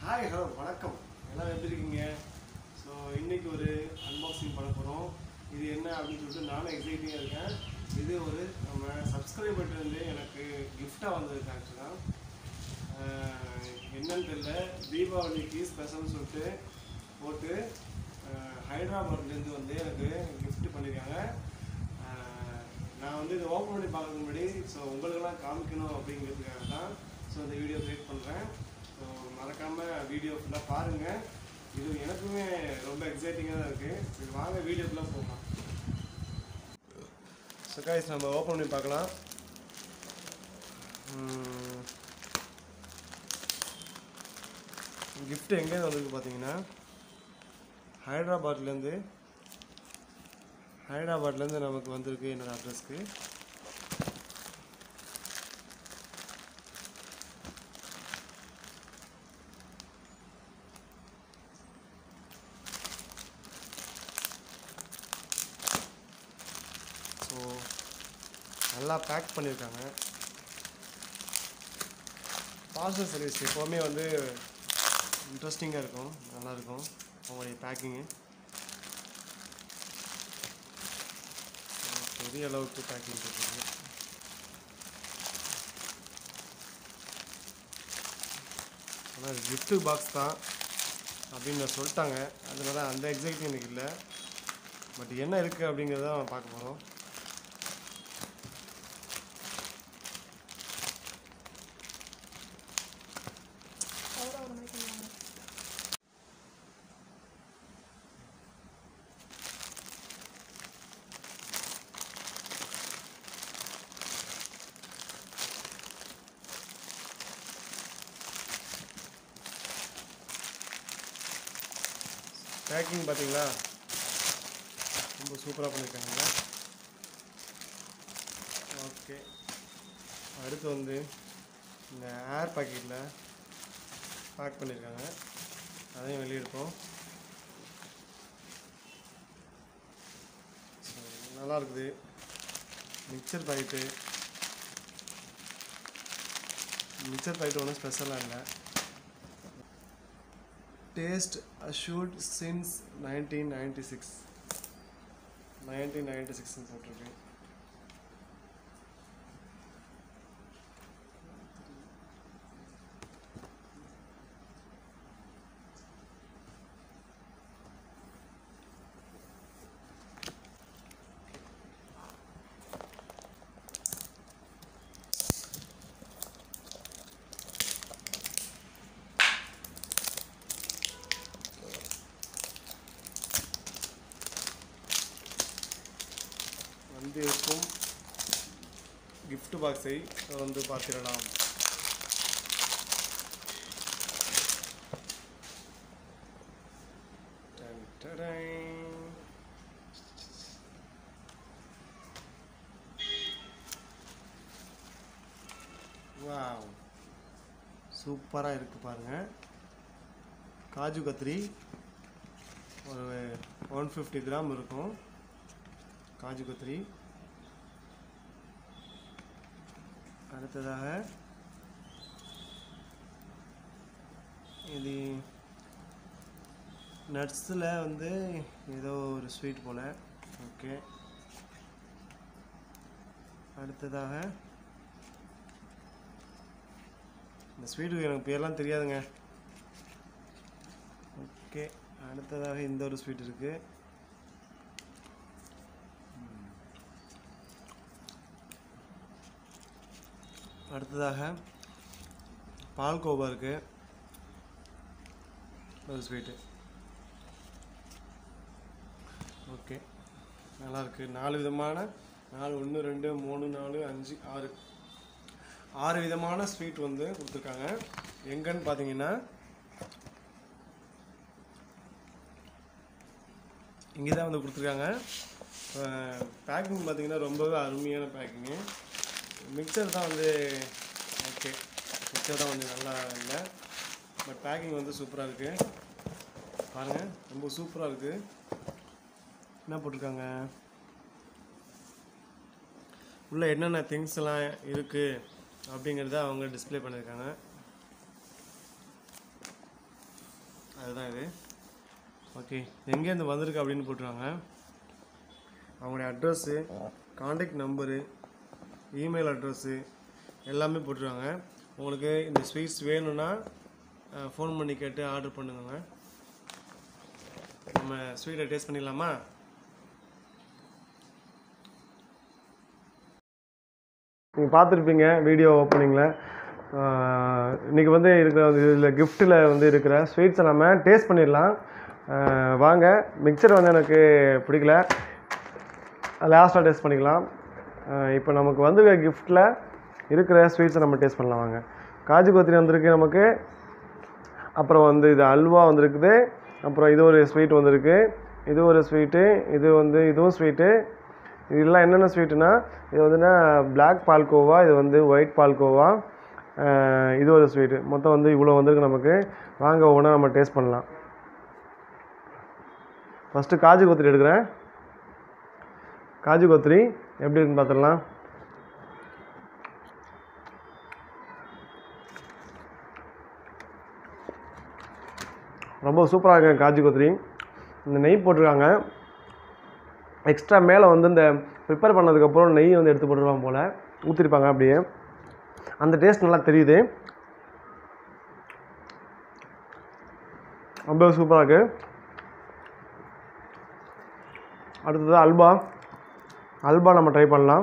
Hi hello வணக்கம் எல்லாம் எப்படி இருக்கீங்க ஸோ இன்னைக்கு ஒரு அன்பாக்சிங் பண்ண போகிறோம் இது என்ன அப்படின்னு சொல்லிட்டு நானும் எக்ஸைட்டிங்காக இருக்கேன் இது ஒரு நம்ம சப்ஸ்கிரைபர்ட்டு வந்து எனக்கு கிஃப்டாக வந்திருக்கு ஆக்சுவலாக என்னன்னு தெரியல தீபாவளிக்கு ஸ்பெஷல்னு சொல்லிட்டு போட்டு அஹ், ஹைதராபாத்லேருந்து வந்து எனக்கு gift பண்ணியிருக்காங்க அஹ், நான் வந்து இதை ஓப்பன் பண்ணி பார்க்கறதுக்கு முன்னாடி ஸோ உங்களுக்கெல்லாம் காமிக்கணும் அப்படிங்கிறதுக்காக தான் ஸோ இந்த வீடியோ கிரியேட் பண்ணுறேன் ஸோ மறக்காமல் வீடியோ ஃபுல்லாக பாருங்கள் இது எனக்குமே ரொம்ப எக்ஸைட்டிங்காக தான் இருக்குது சரி வாங்க வீடியோக்குள்ளே போகலாம் ஸோ கைஸ் நம்ம ஓப்பன் பண்ணி பார்க்கலாம் gift எங்கேருந்து வந்திருக்கு பார்த்தீங்கன்னா ஹைதராபாத்லேருந்து ஹைதராபாத்லேருந்து நமக்கு வந்திருக்கு என்னோட அட்ரஸ்க்கு ஸோ நல்லா பேக் பண்ணியிருக்காங்க பார்சல் சர்வீஸ் எப்போவுமே வந்து இன்ட்ரெஸ்டிங்காக இருக்கும் நல்லாயிருக்கும் அவங்களுடைய பேக்கிங்கு பெரிய அளவுக்கு பேக்கிங் போட்டிருக்கு ஆனால் கிஃப்ட்டு பாக்ஸ் தான் அப்படின்னு நான் சொல்லிட்டாங்க அதனால அந்த எக்ஸைட்டிங் எனக்கு இல்லை பட் என்ன இருக்குது அப்படிங்கிறத நம்ம பார்க்க போகிறோம் அவ்வளோ ஒரு மாதிரி பண்ணுவாங்க பேக்கிங் பார்த்தீங்களா ரொம்ப சூப்பராக பண்ணியிருக்காங்க ஓகே அடுத்து வந்து இந்த ஏர் பாக்கெட்டில் பேக் பண்ணியிருக்காங்க அதையும் வெளியே எடுப்போம் ஸோ நல்லா இருக்குது மிக்சர் பாக்கெட்டு மிக்சர் பாக்கெட் ஒன்றும் ஸ்பெஷலாக இல்லை taste assured since nineteen ninety six nineteen ninety சிக்ஸ்னு போட்டிருக்கு வந்திருக்கும் gift பாக்ஸை வந்து பார்த்திடலாம் டன் டடன். வாவ் சூப்பராக இருக்கு பாருங்க காஜு கத்திரி ஒரு ஒன் ஃபிஃப்டி கிராம் இருக்கும் காஜு கத்திரி அடுத்ததாக இது நட்ஸில் வந்து ஏதோ ஒரு ஸ்வீட் போல் ஓகே அடுத்ததாக இந்த ஸ்வீட்டுக்கு எனக்கு பேர்லாம் தெரியாதுங்க ஓகே அடுத்ததாக இந்த ஒரு ஸ்வீட் இருக்குது அடுத்ததாக பால்கோவா இருக்குது ஒரு ஸ்வீட்டு ஓகே நல்லா இருக்கு நாலு விதமான நாலு ஒன்று ரெண்டு மூணு நாலு அஞ்சு ஆறு ஆறு விதமான ஸ்வீட் வந்து கொடுத்துருக்காங்க எங்கன்னு பார்த்தீங்கன்னா இங்கே தான் வந்து கொடுத்துருக்காங்க பேக்கிங் பார்த்தீங்கன்னா ரொம்பவே அருமையான பேக்கிங்கு மிக்சர் தான் வந்து ஓகே மிக்சர் தான் கொஞ்சம் நல்லா இல்லை பட் பேக்கிங் வந்து சூப்பராக இருக்குது பாருங்கள் ரொம்ப சூப்பராக இருக்குது என்ன போட்டிருக்காங்க உள்ள என்னென்ன திங்ஸ் எல்லாம் இருக்குது அப்படிங்கிறத அவங்க டிஸ்ப்ளே பண்ணியிருக்காங்க அதுதான் இது ஓகே எங்கேருந்து வந்திருக்கு அப்படின்னு போட்டுருவாங்க அவங்களுடைய address contact number email address எல்லாமே போட்டுருவாங்க உங்களுக்கு இந்த ஸ்வீட்ஸ் வேணும்னா ஃபோன் பண்ணி கேட்டு ஆர்டர் பண்ணுங்க நம்ம ஸ்வீட்டை டேஸ்ட் பண்ணிடலாமா நீங்கள் பார்த்துருப்பீங்க வீடியோ ஓப்பனிங்கில் இன்றைக்கி வந்து இருக்கிற இதில் கிஃப்ட்டில் வந்து இருக்கிற ஸ்வீட்ஸை நம்ம டேஸ்ட் பண்ணிடலாம் ஆஹ் வாங்க மிக்சர் வந்து எனக்கு பிடிக்கல லாஸ்ட்டாக டேஸ்ட் பண்ணிக்கலாம் இப்போ நமக்கு வந்து கிஃப்ட்டில் இருக்கிற ஸ்வீட்ஸை நம்ம டேஸ்ட் பண்ணலாம் வாங்க காஜு கொத்திரி வந்திருக்கு நமக்கு அப்புறம் வந்து இது அல்வா வந்திருக்குது அப்புறம் இது ஒரு ஸ்வீட் வந்திருக்கு இது ஒரு ஸ்வீட்டு இது வந்து இதுவும் ஸ்வீட்டு இதெல்லாம் என்னென்ன ஸ்வீட்டுனா இது வந்துன்னா Black பால்கோவா இது வந்து ஒயிட் பால்கோவா அஹ் இது ஒரு ஸ்வீட்டு மொத்தம் வந்து இவ்வளோ வந்திருக்கு நமக்கு வாங்க ஒவ்வொன்றா நம்ம டேஸ்ட் பண்ணலாம் ஃபஸ்ட்டு காஜு கொத்திரி எடுக்கிறேன் காஜு கொத்திரி எப்படி இருக்குன்னு பார்த்துடலாம் ரொம்ப சூப்பராக இருக்கு காஜு கொத்திரி இந்த நெய் போட்டிருக்காங்க எக்ஸ்ட்ரா மேலே வந்து இந்த ப்ரிப்பேர் பண்ணதுக்கப்புறம் நெய் வந்து எடுத்து போட்டுருவாங்க போல் ஊற்றிருப்பாங்க அப்படியே அந்த டேஸ்ட் நல்லா தெரியுது ரொம்ப சூப்பராக இருக்குது அடுத்தது அல்பா அல்பா நம்ம ட்ரை பண்ணலாம்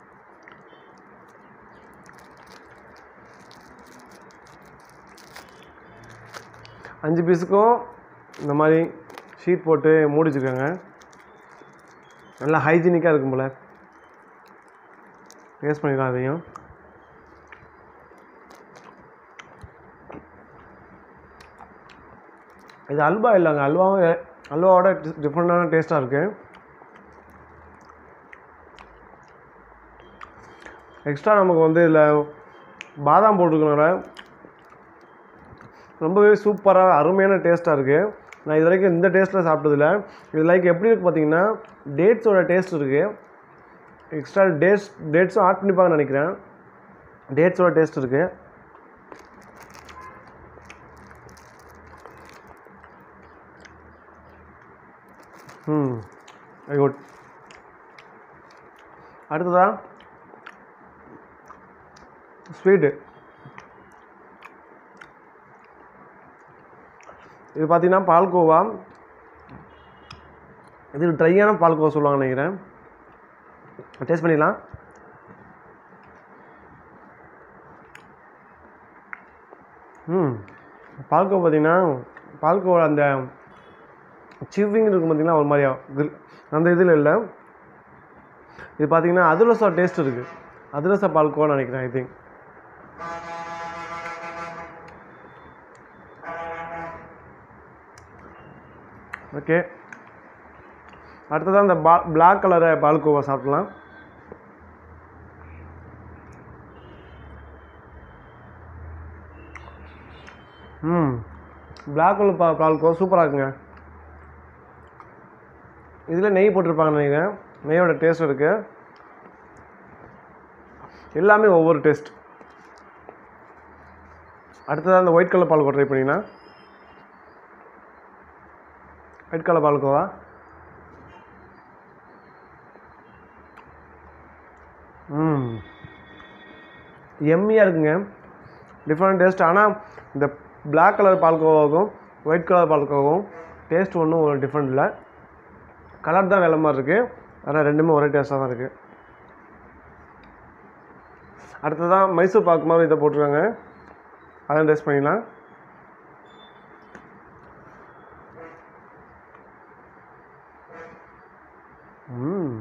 அஞ்சு பீஸுக்கும் இந்த மாதிரி ஷீட் போட்டு மூடி வச்சுருக்காங்க நல்லா ஹைஜீனிக்காக இருக்கும் போல் டேஸ்ட் பண்ணிக்கலாம் அதையும் இது அல்வா இல்லைங்க அல்வாவும் எ- அல்வாவோட டிஃப்ரெண்டான டேஸ்ட்டாக இருக்குது எக்ஸ்ட்ரா நமக்கு வந்து இதில் பாதாம் போட்டிருக்கனால ரொம்பவே சூப்பராக அருமையான டேஸ்ட்டாக இருக்குது நான் இது வரைக்கும் இந்த டேஸ்ட்டில் சாப்பிட்டதில்ல இது லைக் எப்படி இருக்குது பார்த்தீங்கன்னா டேட்ஸோட டேஸ்ட் இருக்குது எக்ஸ்ட்ரா டேட்ஸ் டேட்ஸும் ஆட் பண்ணிப்பாங்கன்னு நினைக்கிறேன் டேட்ஸோட டேஸ்ட் இருக்குது ம் வெரி குட் அடுத்ததா ஸ்வீட்டு இது பார்த்தீங்கன்னா பால்கோவா இது ட்ரையான பால்கோவா சொல்லுவாங்க நினைக்கிறேன் டேஸ்ட் பண்ணிடலாம் ம் பால்கோவா பார்த்தீங்கன்னா பால்கோவா அந்த சிவ்விங் இருக்கும் பார்த்தீங்கன்னா ஒரு மாதிரியா கில்- அந்த இதில் இல்லை இது பார்த்தீங்கன்னா அதிரசா டேஸ்ட் இருக்குது அதிரச பால்கோவான்னு நினைக்கிறேன் ஐ திங்க் ஓகே அடுத்ததான் இந்த பா பிளாக் கலரை பால்கோவா சாப்பிடலாம் ம் பிளாக் கலர் பா பால்கோவா சூப்பராக இருக்குங்க இதில் நெய் போட்டிருப்பாங்கன்னு நினைக்கிறேன் நெய்யோட டேஸ்ட் இருக்குது எல்லாமே ஒவ்வொரு டேஸ்ட் அடுத்ததாக அந்த ஒயிட் கலர் பால்கோவா ட்ரை பண்ணிங்கன்னா ஒயிட் கலர் பால்கோவா ம் எம்மியாக இருக்குங்க டிஃப்ரெண்ட் டேஸ்ட் ஆனால் இந்த Black கலர் பால்கோவாவுக்கும் ஒயிட் கலர் பால்கோவாவும் டேஸ்ட் ஒன்றும் ஒரு டிஃப்ரெண்ட் இல்லை கலர் தான் வேலை மாதிரி இருக்குது ஆனால் ரெண்டுமே ஒரே டேஸ்ட்டாக தான் இருக்குது அடுத்ததான் மைசூர் பாக்கு மாதிரி இதை போட்டிருக்காங்க அதான் டேஸ்ட் பண்ணிடலாம் ம்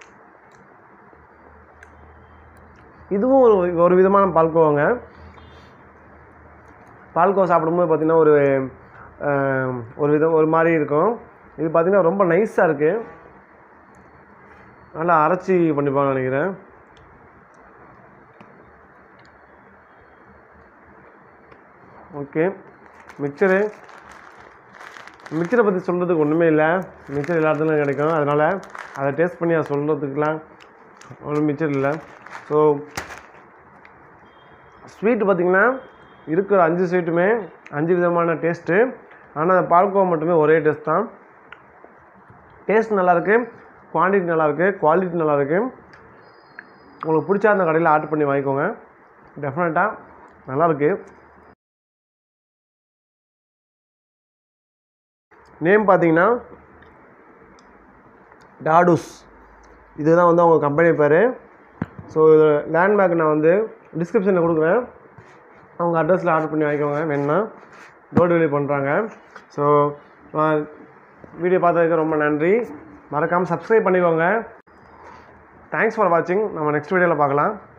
இதுவும் ஒரு ஒரு விதமான பால்கோவாங்க பால்கோவா சாப்பிடும்போது பார்த்திங்கன்னா ஒரு ஆம், ஒரு விதம் ஒரு மாதிரி இருக்கும் இது பார்த்திங்கன்னா ரொம்ப நைஸாக இருக்குது நல்லா அரைச்சி பண்ணிப்பாங்கன்னு நினைக்கிறேன் ஓகே மிக்சரு மிக்சரை பற்றி சொல்கிறதுக்கு ஒன்றுமே இல்லை மிக்சர் எல்லா இடத்துலையும் கிடைக்கும் அதனால் அதை டேஸ்ட் பண்ணி அதை சொல்கிறதுக்கெலாம் ஒன்றும் மிக்சர் இல்லை ஸோ ஸ்வீட் பார்த்திங்கன்னா இருக்கிற அஞ்சு ஸ்வீட்டுமே அஞ்சு விதமான டேஸ்ட்டு ஆனால் அந்த பால்கோவா மட்டுமே ஒரே டேஸ்ட் தான் டேஸ்ட் நல்லாயிருக்கு குவான்டிட்டி நல்லாயிருக்கு குவாலிட்டி நல்லாயிருக்கு உங்களுக்கு பிடிச்சா அந்த கடையில் ஆர்டர் பண்ணி வாங்கிக்கோங்க டெஃபினட்டாக நல்லாயிருக்கு நேம் பார்த்தீங்கன்னா டாடூஸ் இதுதான் வந்து அவங்க கம்பெனி பேர் ஸோ இது லேண்ட்மார்க் நான் வந்து டிஸ்கிரிப்ஷனில் கொடுக்குறேன் அவங்க அட்ரஸில் ஆர்டர் பண்ணி வாங்கிக்கோங்க வேணும்னா டோர் டெலிவரி பண்ணுறாங்க ஸோ வீடியோ பார்த்ததுக்கு ரொம்ப நன்றி மறக்காமல் சப்ஸ்கிரைப் பண்ணிக்கோங்க தேங்க்ஸ் ஃபார் வாட்சிங் நம்ம நெக்ஸ்ட் வீடியோவில் பார்க்கலாம்